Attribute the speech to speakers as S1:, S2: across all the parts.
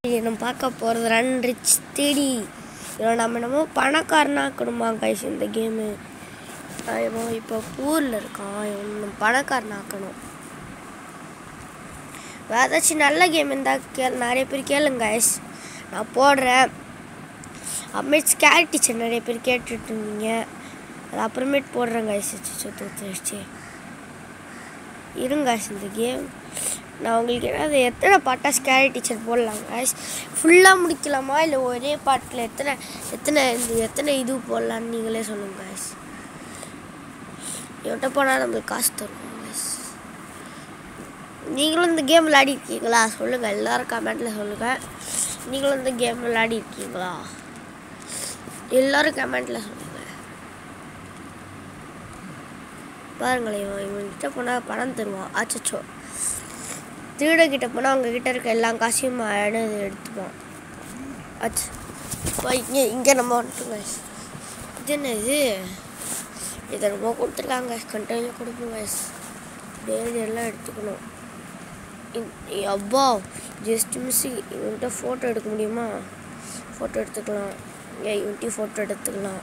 S1: இது நம்ம பார்க்க போகிறது ரன் ரிச் தேடி இதில் நம்ம என்னமோ பணக்காரனாக்கணுமா கைஸ் இந்த கேமு இவன் இப்போ பூரில் இருக்கான் இவன் நம்ம பணக்காரனாக்கணும் வேறு ஏதாச்சும் நல்ல கேம் இருந்தால் கே நிறைய பேர் கேளுங்க கைஸ் நான் போடுறேன் அப்புறமேட் ஸ்கேர் டீச்சர் நிறைய பேர் கேட்டுட்டு இருந்தீங்க அது அப்புறமேட்டு போடுறேன் கைஸ் சுத்தச்சு இருங்க guys, இந்த கேம் நான் உங்களுக்கு ஏதாவது எத்தனை பாட்டாக ஸ்கேரி டீச்சர் போடலாம் guys ஃபுல்லாக முடிக்கலாமா இல்லை ஒரே பாட்டில் எத்தனை எத்தனை இந்த எத்தனை இது போடலான்னு நீங்களே சொல்லுங்க guys என்கிட்ட போனால் நம்மளுக்கு காசு தரும் guys நீங்களும் இந்த கேம் விளையாடிருக்கீங்களா சொல்லுங்கள் எல்லாரும் கமெண்ட்டில் சொல்லுங்கள் நீங்களும் இந்த கேம் விளையாடிருக்கீங்களா எல்லாரும் கமெண்ட்டில் சொல்லுங்கள் பாருங்களேன் இவன் இவன்கிட்ட போனால் பணம் தருவான் அச்சச்சோ திருடங்கிட்ட போனால் அவங்க கிட்ட இருக்க எல்லா காசையும் எடுத்து எடுத்துப்பான் அச்சு இப்போ இங்கே இங்கே நம்ம வந்துட்டோம் guys. இது என்ன இது இதை ரொம்ப கொடுத்துருக்காங்க கண்டினியூ கொடுப்போம் guys. டெய்லி எல்லாம் எடுத்துக்கணும் இ- அப்பா ஜஸ்ட் மிஸ் இவன்கிட்ட ஃபோட்டோ எடுக்க முடியுமா ஃபோட்டோ எடுத்துக்கலாம் ஏன் இவன்ட்டையும் ஃபோட்டோ எடுத்துக்கலாம்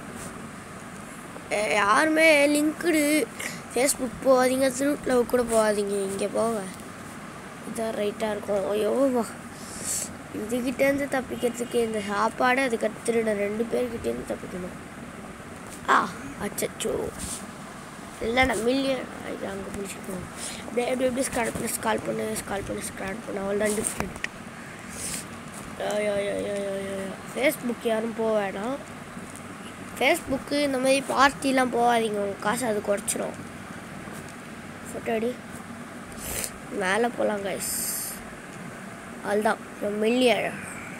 S1: அஹ் யாருமே லிங்க்டு ஃபேஸ்புக் போகாதீங்க திருட்டில் கூட போகாதீங்க இங்கே போங்க இதான் ரைட்டாக இருக்கும் ஐயோவா இதுகிட்டேருந்து தப்பிக்கிறதுக்கு இந்த சாப்பாடு அதுக்கு திருட ரெண்டு பேர்கிட்டேருந்து தப்பிக்கணும் ஆ அச்சச்சோ இல்லைண்ணா மில்லியன் இது அங்கே பிடிச்சிக்கணும் அப்படியே எப்படி எப்படி ஸ்கால் பண்ணி ஸ்கால் பண்ணு ஸ்கால் பண்ணி ஸ்கால் பண்ணு அவள் தான் டிஃப்ரெண்ட் ஃபேஸ்புக் யாரும் போக வேணாம் ஃபேஸ்புக்கு இந்த மாதிரி பார்ட்டிலாம் போகாதீங்க உங்கள் காசு அது குறைச்சிரும் ஃபோட்டோ அடி மேலே போகலாம் கைஸ் அதுதான் மில்லியன்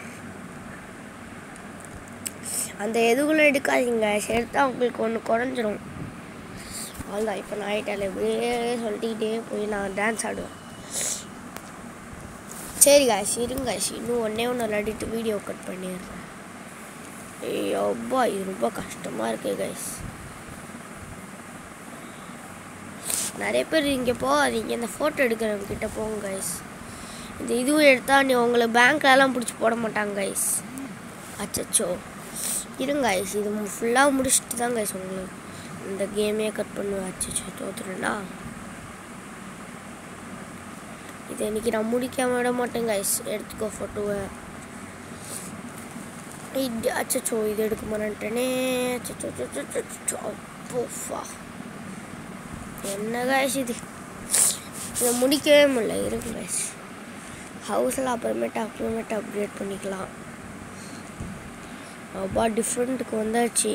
S1: அந்த எதுக்குள்ள எடுக்காதீங்க எடுத்தால் உங்களுக்கு ஒன்று குறைஞ்சிரும் அவ்வளோதான் இப்போ நான் ஆகிட்டால இப்படியே சொல்லிக்கிட்டே போய் நான் டான்ஸ் ஆடுவேன் சரி காய்ச்சி இருங்க காய்ச்சி இன்னும் ஒன்றே ஒன்று விளையாடிட்டு வீடியோ கட் பண்ணிடுறேன் ஐயோ அப்பா இது ரொம்ப கஷ்டமாக இருக்குது கைஸ் நிறைய பேர் இங்கே போகாதீங்க இந்த ஃபோட்டோ எடுக்கிறவங்க கிட்ட போங்க கைஸ் இந்த இதுவும் எடுத்தால் நீ உங்களை பேங்க்லலாம் பிடிச்சி போட மாட்டாங்க கைஸ் அச்சச்சோ இருங்க கைஸ் இது ஃபுல்லாக முடிச்சுட்டு தான் கைஸ் உங்களுக்கு இந்த கேமே கட் பண்ணுவேன் அச்சச்சோ தோத்துறேன்னா இது இன்னைக்கு நான் முடிக்காம விட மாட்டேன் கைஸ் எடுத்துக்கோ ஃபோட்டோவை இது அச்சச்சோ இது எடுக்க மாட்டேனே அச்சச்சோ அச்சச்சோ, அச்சச்சோ அப்போஃபா என்ன காய்ஸ் இது இதை முடிக்கவே முடியல இருக்கு காய்ஸ் ஹவுஸில் அப்புறமேட்டு அப்புறமேட்டு அப்கிரேட் பண்ணிக்கலாம் அப்பா டிஃப்ரெண்ட்டுக்கு வந்தாச்சு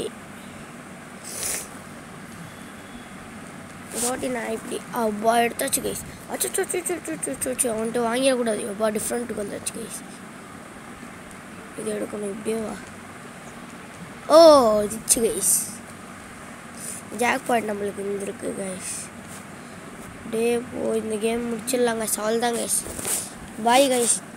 S1: இதாட்டி நான் இப்படி அப்பா எடுத்தாச்சு கைஸ் அச்சோ அச்சோ அவன்ட்டு வாங்கிடக்கூடாது அப்பா டிஃப்ரெண்ட்டுக்கு வந்தாச்சு கைஸ் இது எடுக்கணும் இப்படியே வா ஓ ரிச்சு கைஸ் ஜாக் பாயிண்ட் நம்மளுக்கு இருந்திருக்கு கைஸ் டே போ இந்த கேம் முடிச்சிடலாம் கைஸ் அவள் தான் கைஸ் பாய் கைஸ்